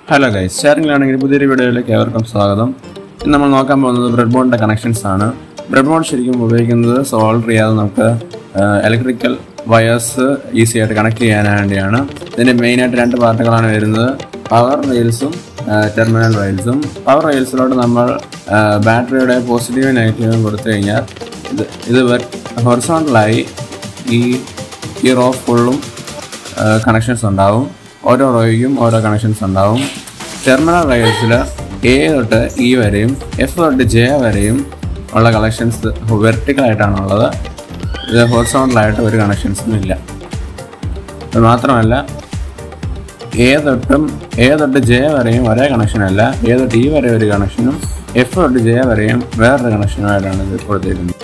hello guys ഷെയറിംഗിലാണെങ്കിൽ പുതിയൊരു വീഡിയോയിലേക്ക് ഏവർക്കും സ്വാഗതം ഇന്ന് നമ്മൾ നോക്കാൻ പോകുന്നത് ബ്രെഡ് ബോർഡിൻ്റെ കണക്ഷൻസ് ആണ് ബ്രെഡ് ബോർഡ് ശരിക്കും ഉപയോഗിക്കുന്നത് സോൾഡർ ചെയ്യാതെ നമുക്ക് ഇലക്ട്രിക്കൽ വയേഴ്സ് ഈസി ആയിട്ട് കണക്ട് ചെയ്യാൻ വേണ്ടിയാണ് ഇതിൻ്റെ മെയിനായിട്ട് രണ്ട് പാർട്ടുകളാണ് വരുന്നത് പവർ റെയിൽസും ടെർമിനൽ റെയിൽസും പവർ റെയിൽസിലോട്ട് നമ്മൾ ബാറ്ററിയുടെ പോസിറ്റീവ് നെഗറ്റീവും കൊടുത്തു കഴിഞ്ഞാൽ ഇത് ഇത് ഹൊറിസോണ്ടലായി ഈ ഈ റോ ഫുള്ളും കണക്ഷൻസ് ഉണ്ടാവും ഓരോ റോയ്ക്കും ഓരോ കണക്ഷൻസ് ഉണ്ടാവും ടെർമിനൽ റൈൽസിൽ എ തൊട്ട് ഇ വരെയും എഫ് തൊട്ട് ജെ വരെയും ഉള്ള കണക്ഷൻസ് വെർട്ടിക്കലായിട്ടാണ് ഉള്ളത് ഇത് ഹോറിസോണ്ടലായിട്ട് ഒരു കണക്ഷൻസും ഇല്ല അത് മാത്രമല്ല എ തൊട്ടും എ തൊട്ട് ജെ വരെയും ഒരേ കണക്ഷനല്ല എ തൊട്ട് ഇ വരെ ഒരു കണക്ഷനും എഫ് തൊട്ട് ജെ വരെയും വേറൊരു കണക്ഷനുമായിട്ടാണ് ഇത് കൊടുത്തിരിക്കുന്നത്